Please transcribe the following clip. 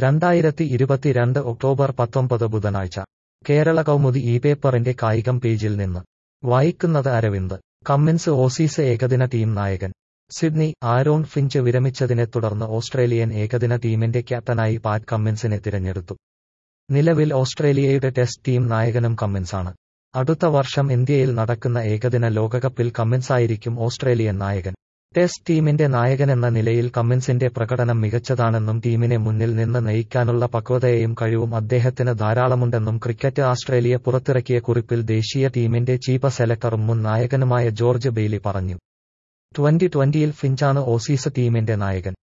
രണ്ടായിരത്തി ഇരുപത്തിരണ്ട് ഒക്ടോബർ പത്തൊമ്പത് ബുധനാഴ്ച കേരള കൗമുദി ഈ പേപ്പറിന്റെ കായികം പേജിൽ നിന്ന് വായിക്കുന്നത് അരവിന്ദ് കമ്മിൻസ് ഓസീസ് ഏകദിന ടീം നായകൻ സിഡ്നി ആരോൺ ഫിഞ്ച് വിരമിച്ചതിനെ തുടർന്ന് ഓസ്ട്രേലിയൻ ഏകദിന ടീമിന്റെ ക്യാപ്റ്റനായി പാറ്റ് കമ്മിൻസിനെ തിരഞ്ഞെടുത്തു നിലവിൽ ഓസ്ട്രേലിയയുടെ ടെസ്റ്റ് ടീം നായകനും കമ്മിൻസാണ് അടുത്ത വർഷം ഇന്ത്യയിൽ നടക്കുന്ന ഏകദിന ലോകകപ്പിൽ കമ്മിൻസായിരിക്കും ഓസ്ട്രേലിയൻ നായകൻ ടെസ്റ്റ് ടീമിന്റെ നായകനെന്ന നിലയിൽ കമ്മിൻസിന്റെ പ്രകടനം മികച്ചതാണെന്നും ടീമിനെ മുന്നിൽ നിന്ന് നയിക്കാനുള്ള പക്വതയും കഴിവും അദ്ദേഹത്തിന് ധാരാളമുണ്ടെന്നും ക്രിക്കറ്റ് ആസ്ട്രേലിയ പുറത്തിറക്കിയ കുറിപ്പിൽ ദേശീയ ടീമിന്റെ ചീഫ് സെലക്ടറും മുൻ നായകനുമായ ജോർജ് ബെയ്ലി പറഞ്ഞു ട്വന്റി ട്വന്റിയിൽ ഫിഞ്ചാണ് ഓസീസ് ടീമിന്റെ നായകൻ